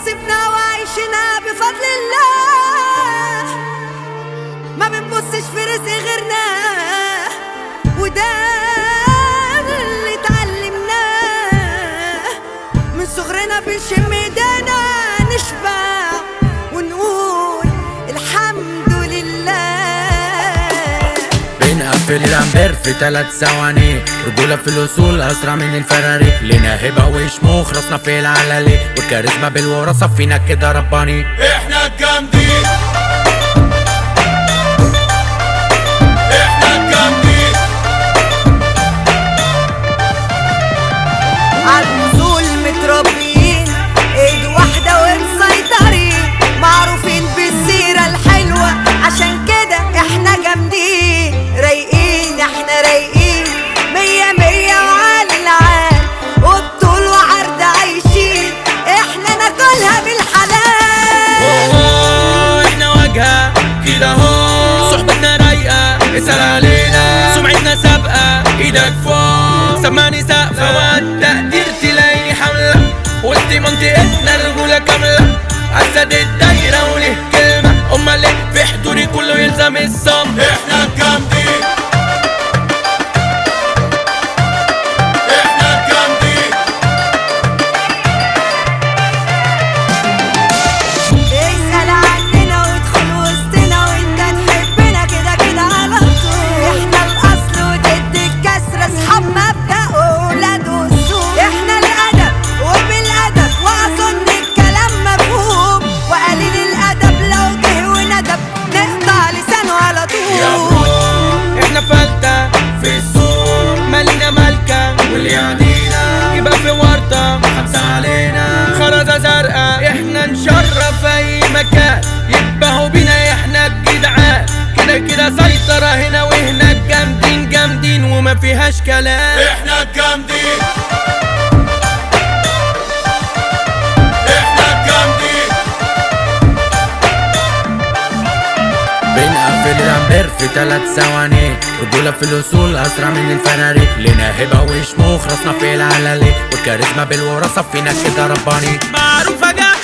نصيبنا وعيشنا بفضل الله ما بنبصش في رزق غيرنا وده اللي اتعلمناه من صغرنا بنشم ايدينا نشبع ونقول الحمد لله بنقفل الامبير في ثلاث ثواني رجولة في الوصول اسرع من الفراري لينا هبة وشموخ راسنا في العلالي والكاريزما بالوراثة فينا كده رباني احنا الجامدين احنا الجامدين عالنزول متربيين ايد واحدة ومسيطرين معروفين بالسيرة الحلوة عشان كده احنا جامدين رايقين احنا رايقين مية مية وعالي العال وبطول وعرض عايشين احنا ناكلها بالحلال أوه، احنا واجهة كده اهو صحبتنا رايقة اسأل علينا سمعتنا سابقة ايدك فوق سمعني سقفة والتقدير تلاقيني حملة وسط منطقتنا الرجولة كاملة عسد الدايرة وليه كلمة امال ليه في حضوري كله يلزم الصمت احنا الجامدين احنا الجامدين اسأل عننا وادخل وسطنا وانت تحبنا كده كده على طول احنا الاصل وضد الكسر اصحاب مبدأ واولاد اصول احنا الادب وبالادب واظن الكلام مفهوم وقليل الادب لو جه وندب نقطع لسانه على يا طول برو احنا فلتة في السوق مالنا مالكة واللي يعنينا يبقى في ورطة خمسة علينا خرزة زرقاء احنا نشرف اي مكان يبقوا بينا احنا الجدعان كده كده سيطرة هنا وهناك جامدين جامدين وما فيهاش كلام احنا الجامدين احنا الجامدين بنقفل الامبير في ثلاث ثواني رجولة في الوصول اسرع من الفراري لينا هبة وشموخ راسنا في العلالي والكاريزما بالوراثة فينا كده رباني معروفة جامدة